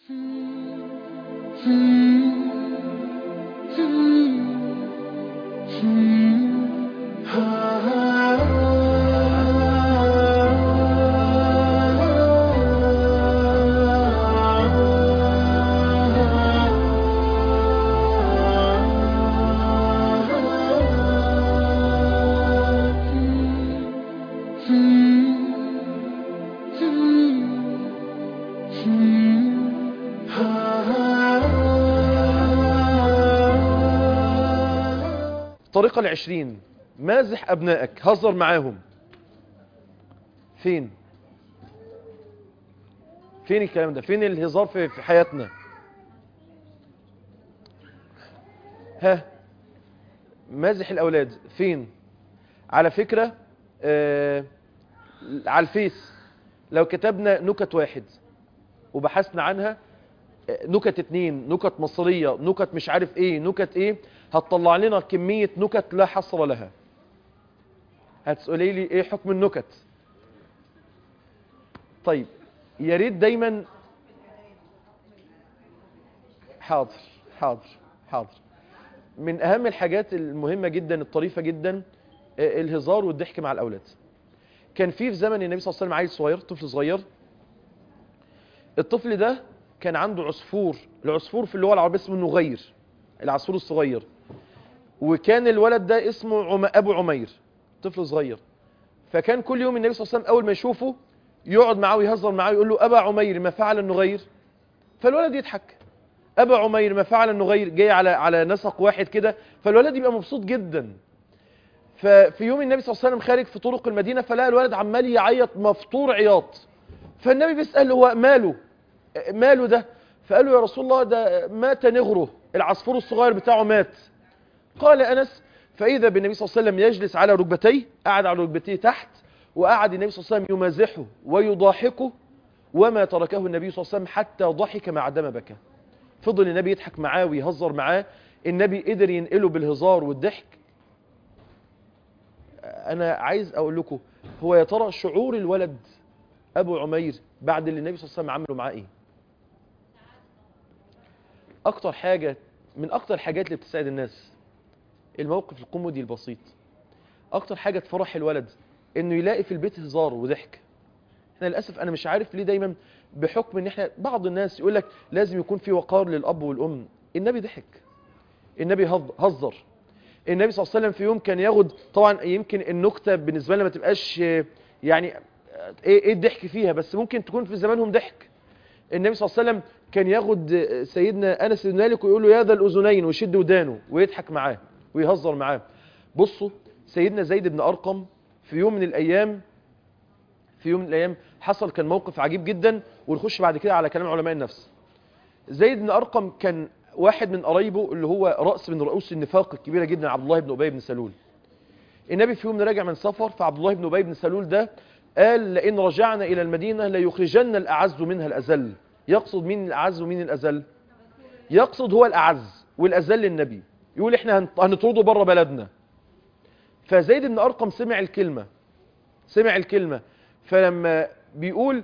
الطريقة العشرين مازح أبنائك هزر معاهم فين فين الكلام ده فين الهزار في, في حياتنا ها مازح الأولاد فين على فكرة آه على الفيس لو كتبنا نكت واحد وبحثنا عنها آه، نكت اتنين نكت مصرية نكت مش عارف ايه نكت ايه هتطلع لنا كمية نكت لا حصر لها هتسألي لي ايه حكم النكت طيب يا ريت دايما حاضر حاضر حاضر من اهم الحاجات المهمة جدا الطريفة جدا آه، الهزار والضحك مع الاولاد كان في في زمن النبي صلى الله عليه وسلم عيل صغير طفل صغير الطفل ده كان عنده عصفور العصفور في اللغة العربية اسمه نغير العصفور الصغير وكان الولد ده اسمه عم... ابو عمير طفل صغير فكان كل يوم النبي صلى الله عليه وسلم اول ما يشوفه يقعد معاه ويهزر معاه يقول له ابا عمير ما فعل النغير فالولد يضحك ابا عمير ما فعل النغير جاي على على نسق واحد كده فالولد يبقى مبسوط جدا ففي يوم النبي صلى الله عليه وسلم خارج في طرق المدينه فلقى الولد عمال يعيط مفطور عياط فالنبي بيسال هو ماله ماله ده فقال له يا رسول الله ده مات نغره العصفور الصغير بتاعه مات قال أنس فإذا بالنبي صلى الله عليه وسلم يجلس على ركبتيه قعد على ركبتيه تحت وقعد النبي صلى الله عليه وسلم يمازحه ويضاحكه وما تركه النبي صلى الله عليه وسلم حتى ضحك مع دم بكى فضل النبي يضحك معاه ويهزر معاه النبي قدر ينقله بالهزار والضحك أنا عايز أقول لكم هو يا ترى شعور الولد أبو عمير بعد اللي النبي صلى الله عليه وسلم عمله معاه إيه أكتر حاجة من أكتر الحاجات اللي بتسعد الناس الموقف الكوميدي البسيط اكتر حاجة تفرح الولد انه يلاقي في البيت هزار وضحك احنا للاسف انا مش عارف ليه دايما بحكم ان احنا بعض الناس يقول لك لازم يكون في وقار للاب والام النبي ضحك النبي هز- هزر النبي صلى الله عليه وسلم في يوم كان ياخد طبعا يمكن النكته بالنسبه لنا ما تبقاش آه، يعني آه، ايه ايه الضحك فيها بس ممكن تكون في زمانهم ضحك النبي صلى الله عليه وسلم كان ياخد آه، سيدنا انس بن مالك ويقول له يا ذا الاذنين ويشد ودانه ويضحك معاه ويهزر معاه بصوا سيدنا زيد بن أرقم في يوم من الأيام في يوم من الأيام حصل كان موقف عجيب جدا ونخش بعد كده على كلام علماء النفس زيد بن أرقم كان واحد من قرايبه اللي هو رأس من رؤوس النفاق الكبيرة جدا عبد الله بن أبي بن سلول النبي في يوم راجع من سفر فعبد الله بن أبي بن سلول ده قال لئن رجعنا إلى المدينة ليخرجن الأعز منها الأذل يقصد مين الأعز ومين الأذل يقصد هو الأعز والأذل النبي يقول احنا هن- هنطرده بره بلدنا فزيد بن ارقم سمع الكلمه سمع الكلمه فلما بيقول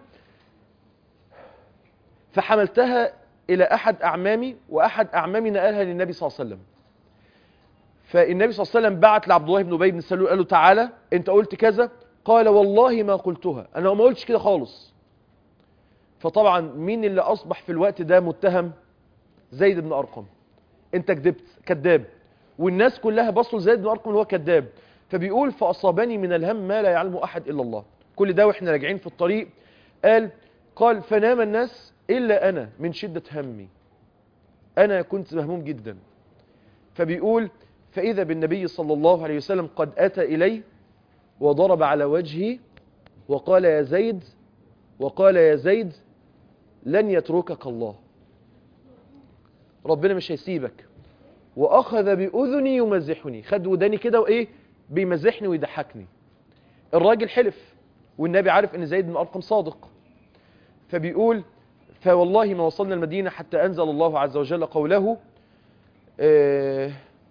فحملتها الى احد اعمامي واحد اعمامي نقلها للنبي صلى الله عليه وسلم فالنبي صلى الله عليه وسلم بعت لعبد الله بن ابي بن سلول قال له تعالى انت قلت كذا قال والله ما قلتها انا ما قلتش كده خالص فطبعا مين اللي اصبح في الوقت ده متهم زيد بن ارقم انت كذبت كذاب والناس كلها بصوا لزيد بن ارقم اللي هو كذاب فبيقول فاصابني من الهم ما لا يعلمه احد الا الله كل ده واحنا راجعين في الطريق قال قال فنام الناس الا انا من شده همي انا كنت مهموم جدا فبيقول فاذا بالنبي صلى الله عليه وسلم قد اتى الي وضرب على وجهي وقال يا زيد وقال يا زيد لن يتركك الله ربنا مش هيسيبك واخذ باذني يمزحني خد وداني كده وايه بيمزحني ويضحكني الراجل حلف والنبي عارف ان زيد بن ارقم صادق فبيقول فوالله ما وصلنا المدينه حتى انزل الله عز وجل قوله آه،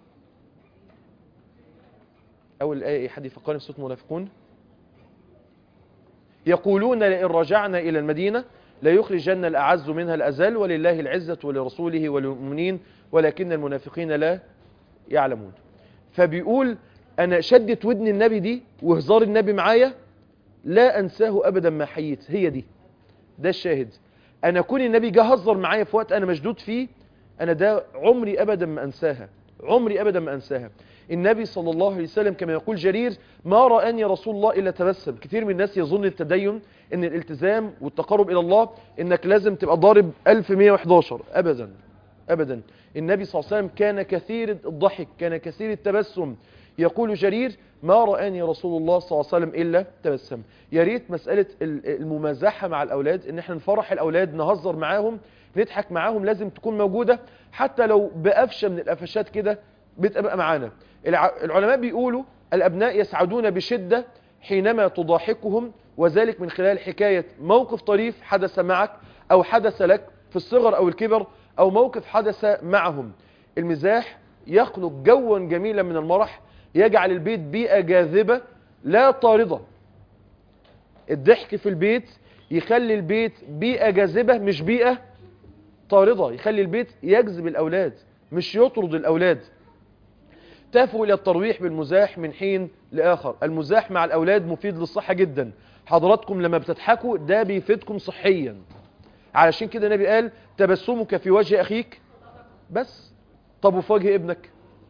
اول ايه إيه؟ حد يفكرني في سوره المنافقون يقولون لئن رجعنا الى المدينه لا يخرجن الأعز منها الأذل ولله العزة ولرسوله وللمؤمنين ولكن المنافقين لا يعلمون فبيقول أنا شدت ودن النبي دي وهزار النبي معايا لا أنساه أبدا ما حييت هي دي ده الشاهد أنا كون النبي جه هزر معايا في وقت أنا مشدود فيه أنا ده عمري أبدا ما أنساها عمري أبدا ما أنساها النبي صلى الله عليه وسلم كما يقول جرير ما رآني رسول الله إلا تبسم كثير من الناس يظن التدين ان الالتزام والتقرب إلى الله انك لازم تبقى ضارب 1111 أبدا أبدا النبي صلى الله عليه وسلم كان كثير الضحك كان كثير التبسم يقول جرير ما رآني رسول الله صلى الله عليه وسلم إلا تبسم يا ريت مسألة الممازحة مع الأولاد ان احنا نفرح الأولاد نهزر معاهم نضحك معاهم لازم تكون موجودة حتى لو بقفشة من القفشات كده بتبقى معانا العلماء بيقولوا الأبناء يسعدون بشدة حينما تضاحكهم وذلك من خلال حكاية موقف طريف حدث معك أو حدث لك في الصغر أو الكبر أو موقف حدث معهم المزاح يخلق جوا جميلا من المرح يجعل البيت بيئة جاذبة لا طاردة الضحك في البيت يخلي البيت بيئة جاذبة مش بيئة طاردة يخلي البيت يجذب الأولاد مش يطرد الأولاد تافوا إلى الترويح بالمزاح من حين لآخر المزاح مع الأولاد مفيد للصحة جدا حضراتكم لما بتضحكوا ده بيفيدكم صحيا علشان كده النبي قال تبسمك في وجه أخيك بس طب وفي وجه ابنك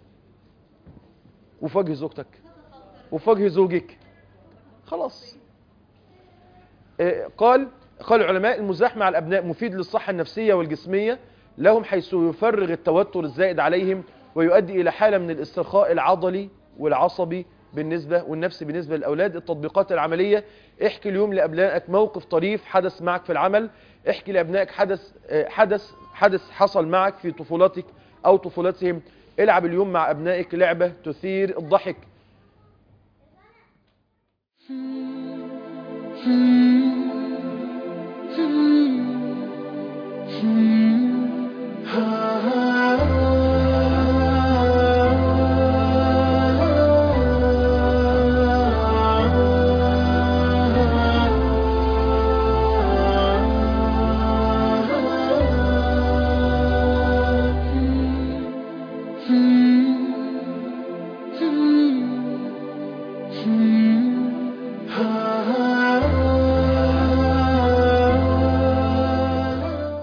وفي وجه زوجتك وفي وجه زوجك خلاص قال قال العلماء المزاح مع الأبناء مفيد للصحة النفسية والجسمية لهم حيث يفرغ التوتر الزائد عليهم ويؤدي إلى حالة من الاسترخاء العضلي والعصبي بالنسبة والنفسي بالنسبة للأولاد التطبيقات العملية احكي اليوم لأبنائك موقف طريف حدث معك في العمل احكي لأبنائك حدث حدث حدث حصل معك في طفولتك أو طفولتهم العب اليوم مع أبنائك لعبة تثير الضحك Hmm.